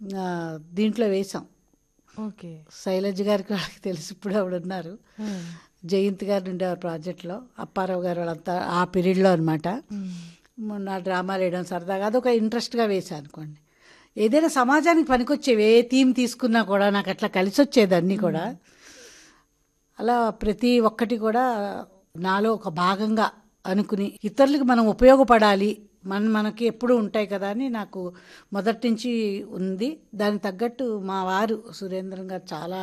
ఆ, దీంట్లో వేసాం ఓకే శైలజ గారికి వాళ్ళకి తెలిసి ఇప్పుడు ఆవిడ ఉన్నారు జయంత్ గారు ఉండేవారు ప్రాజెక్ట్లో అప్పారావు గారు వాళ్ళంతా ఆ పీరియడ్లో అనమాట మొన్న డ్రామాలు వేయడం సరదాగా అదొక ఇంట్రెస్ట్గా వేసాను అనుకోండి ఏదైనా సమాజానికి పనికొచ్చేవి ఏ థీమ్ తీసుకున్నా కూడా నాకు అట్లా కలిసి వచ్చేది అన్నీ కూడా అలా ప్రతి ఒక్కటి కూడా నాలో ఒక భాగంగా అనుకుని ఇతరులకు మనం ఉపయోగపడాలి మన మనకి ఎప్పుడు ఉంటాయి కదా అని నాకు మొదటి నుంచి ఉంది దానికి తగ్గట్టు మా వారు సురేంద్రన్ గారు చాలా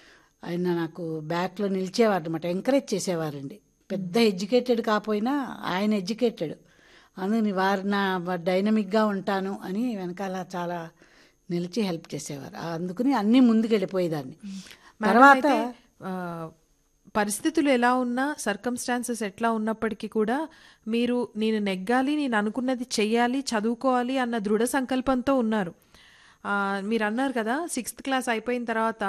ఆయన నాకు బ్యాక్లో నిలిచేవారు అనమాట ఎంకరేజ్ చేసేవారండి పెద్ద ఎడ్యుకేటెడ్ కాకపోయినా ఆయన ఎడ్యుకేటెడ్ అందుకని వారు నా డైనమిక్గా ఉంటాను అని వెనకాల చాలా నిలిచి హెల్ప్ చేసేవారు అందుకని అన్నీ ముందుకు వెళ్ళిపోయేదాన్ని తర్వాత ఆ, పరిస్థితులు ఎలా ఉన్నా సర్కమ్స్టాన్సెస్ ఎట్లా ఉన్నప్పటికీ కూడా మీరు నేను నెగ్గాలి నేను అనుకున్నది చెయ్యాలి చదువుకోవాలి అన్న దృఢ సంకల్పంతో ఉన్నారు ఆ, మీరు అన్నారు కదా సిక్స్త్ క్లాస్ అయిపోయిన తర్వాత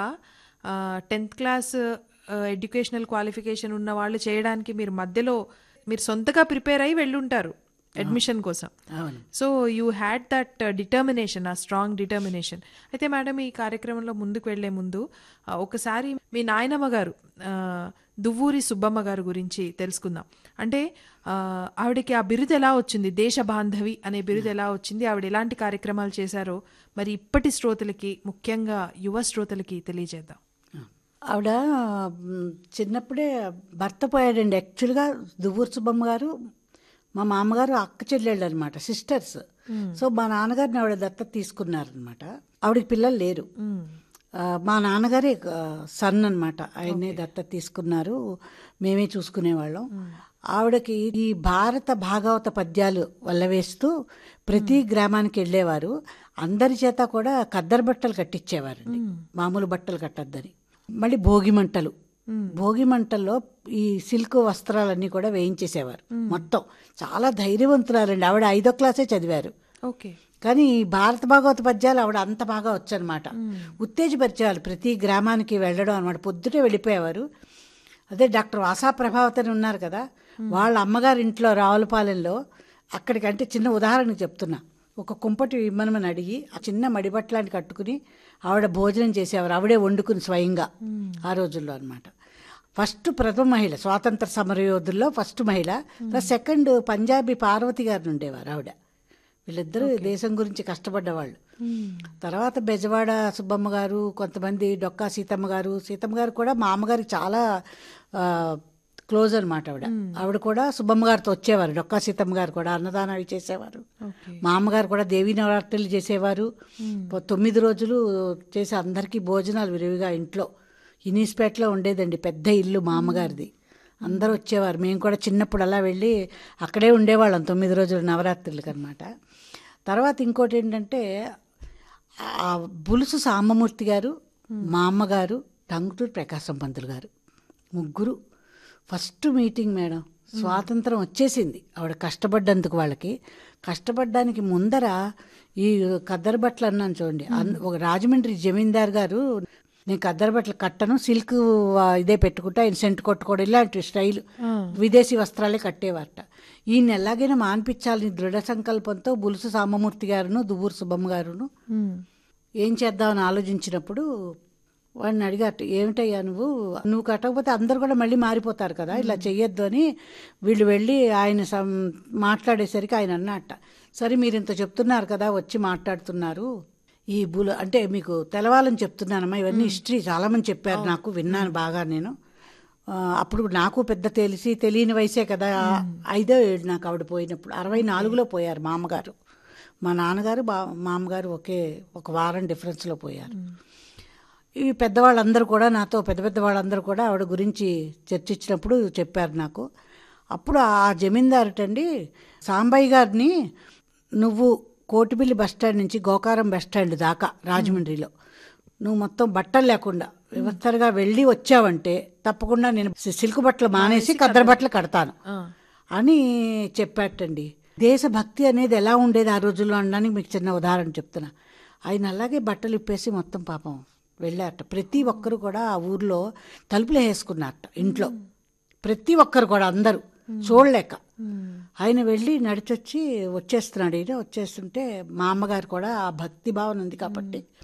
టెన్త్ క్లాస్ ఎడ్యుకేషనల్ క్వాలిఫికేషన్ ఉన్న వాళ్ళు చేయడానికి మీరు మధ్యలో మీరు సొంతగా ప్రిపేర్ అయ్యి వెళ్ళుంటారు అడ్మిషన్ కోసం అవును so you had that determination uh strong determination అయితే మేడం ఈ కార్యక్రమంలో ముందుకు వెళ్లే ముందు ఆ, ఒకసారి మీ నాయనమ్మ గారు ఆ, దువ్వూరి సుబ్బమ్మ గారు గురించి తెలుసుకుందాం అంటే ఆ, ఆవిడకి ఆ బిరుదు ఎలా వచ్చింది దేశ బాంధవి అనే బిరుదు ఎలా వచ్చింది ఆవిడ ఎలాంటి కార్యక్రమాలు చేశారో మరి ఇప్పటి శ్రోతలకి ముఖ్యంగా యువ శ్రోతలకి తెలియజేద్దాం ఆవిడ మ్, చిన్నప్పుడే భర్త పోయాడండి యాక్చువల్గా దువ్వూరు సుబ్బమ్మ గారు మా మామగారు అక్క చెల్లెళ్ళు అనమాట సిస్టర్స్ సో మా నాన్నగారిని ఆవిడ దత్తత తీసుకున్నారనమాట ఆవిడకి పిల్లలు లేరు ఆ, మా నాన్నగారే సన్ అనమాట ఆయన్నే దత్తత తీసుకున్నారు మేమే చూసుకునేవాళ్ళం ఆవిడకి ఈ భారత భాగవత పద్యాలు వల్లవేస్తూ ప్రతి గ్రామానికి వెళ్ళేవారు అందరి చేత కూడా కద్దరు బట్టలు కట్టించేవారండి మామూలు బట్టలు కట్టద్దని మళ్ళీ భోగి మంటలు భోగి మంటల్లో ఈ సిల్క్ వస్త్రాలన్నీ కూడా వేయించేసేవారు మొత్తం చాలా ధైర్యవంతురాలండి ఆవిడ ఐదో క్లాసే చదివారు ఓకే కానీ ఈ భారత భాగవత పద్యాలు ఆవిడ అంత బాగా వచ్చనమాట ఉత్తేజపరిచేవాళ్ళు ప్రతి గ్రామానికి వెళ్ళడం అనమాట పొద్దుటే వెళ్ళిపోయేవారు అదే డాక్టర్ వాసా ప్రభావతని ఉన్నారు కదా వాళ్ళ అమ్మగారి ఇంట్లో రావులపాలెంలో అక్కడికంటే చిన్న ఉదాహరణకు చెప్తున్నా ఒక కుంపటి ఇమ్మనమని అడిగి ఆ చిన్న మడిబట్లాంటి కట్టుకుని ఆవిడ భోజనం చేసేవారు ఆవిడే వండుకుని స్వయంగా ఆ రోజుల్లో అనమాట ఫస్ట్ ప్రథమ మహిళ స్వాతంత్ర సమరయోధుల్లో ఫస్ట్ మహిళ సెకండ్ పంజాబీ పార్వతి గారిని ఉండేవారు ఆవిడ వీళ్ళిద్దరూ దేశం గురించి కష్టపడ్డవాళ్ళు తర్వాత బెజవాడ సుబ్బమ్మ గారు కొంతమంది డొక్కా సీతమ్మ గారు సీతమ్మ గారు కూడా మా అమ్మగారికి చాలా ఆ, క్లోజ్ అనమాట ఆవిడ ఆవిడ కూడా సుబ్బమ్మ గారితో వచ్చేవారు డొక్కా సీతమ్మ గారు కూడా అన్నదానం అవి చేసేవారు ఓకే మా అమ్మగారు కూడా దేవీ నవరాత్రులు చేసేవారు ప- తొమ్మిది రోజులు చేసి అందరికీ భోజనాలు విరివిగా ఇంట్లో ఇనీస్పేటలో ఉండేదండి పెద్ద ఇల్లు మా అమ్మగారిది అందరూ వచ్చేవారు మేము కూడా చిన్నప్పుడు అలా వెళ్ళి అక్కడే ఉండేవాళ్ళం తొమ్మిది రోజులు నవరాత్రులకి అనమాట తర్వాత ఇంకోటి ఏంటంటే ఆ బులుసు సాంబమూర్తి గారు మా అమ్మగారు టంగుటూరు ప్రకాశం పంతులు గారు ముగ్గురు ఫస్ట్ మీటింగ్ మేడం స్వాతంత్రం వచ్చేసింది ఆవిడ కష్టపడ్డందుకు వాళ్ళకి కష్టపడ్డానికి ముందర ఈ కద్దరు బట్టలు అన్నాను చూడండి అన్- ఒక రాజమండ్రి జమీందార్ గారు నేను కద్దరు బట్టలు కట్టను సిల్క్ ఆ, ఇదే పెట్టుకుంటా ఆయన సెంట్ కొట్టుకోవడం ఇలాంటి స్టైల్ విదేశీ వస్త్రాలే కట్టేవారట ఈయన ఎలాగైనా మాన్పించాలని దృఢ సంకల్పంతో బులుసు సాంబమూర్తి గారును దువ్వూరు సుబ్బమ్మ గారును ఏం చేద్దామని ఆలోచించినప్పుడు వాడిని అడిగాట ఏమిటయ్యా నువ్వు నువ్వు కట్టకపోతే అందరు కూడా మళ్ళీ మారిపోతారు కదా ఇలా చెయ్యొద్దు అని వీళ్ళు వెళ్ళి ఆయన సం మాట్లాడేసరికి ఆయన అన్నట్ట సరే మీరు ఇంత చెప్తున్నారు కదా వచ్చి మాట్లాడుతున్నారు ఈ బుల అంటే మీకు తెలవాలని చెప్తున్నానమ్మా ఇవన్నీ హిస్టరీ చాలామంది చెప్పారు నాకు విన్నాను బాగా నేను ఆ, అప్పుడు నాకు పెద్ద తెలిసి తెలియని వయసే కదా ఐదో ఏడు నాకు ఆవిడ పోయినప్పుడు అరవై నాలుగులో పోయారు మా అమ్మగారు మా నాన్నగారు బా మా అమ్మగారు ఒకే ఒక వారం డిఫరెన్స్లో పోయారు ఈ పెద్దవాళ్ళందరూ కూడా నాతో పెద్ద పెద్ద వాళ్ళందరూ కూడా ఆవిడ గురించి చర్చించినప్పుడు చెప్పారు నాకు అప్పుడు ఆ జమీందారుటండి సాంబయ్య గారిని నువ్వు కోటిపల్లి బస్ స్టాండ్ నుంచి గోకారం బస్ స్టాండ్ దాకా రాజమండ్రిలో నువ్వు మొత్తం బట్టలు లేకుండా వ్యవస్థగా వెళ్ళి వచ్చావంటే తప్పకుండా నేను సిల్క్ బట్టలు మానేసి కద్దర బట్టలు కడతాను అని చెప్పాటండి దేశభక్తి అనేది ఎలా ఉండేది ఆ రోజుల్లో అనడానికి మీకు చిన్న ఉదాహరణ చెప్తున్నా ఆయన అలాగే బట్టలు ఇప్పేసి మొత్తం పాపం వెళ్ళారట ప్రతి ఒక్కరు కూడా ఆ ఊర్లో తలుపులు వేసుకున్నారట ఇంట్లో ప్రతి ఒక్కరు కూడా అందరూ చూడలేక ఆయన వెళ్ళి నడిచొచ్చి వచ్చేస్తున్నాడు ఈయన వచ్చేస్తుంటే మా అమ్మగారు కూడా ఆ భక్తి భావన ఉంది కాబట్టి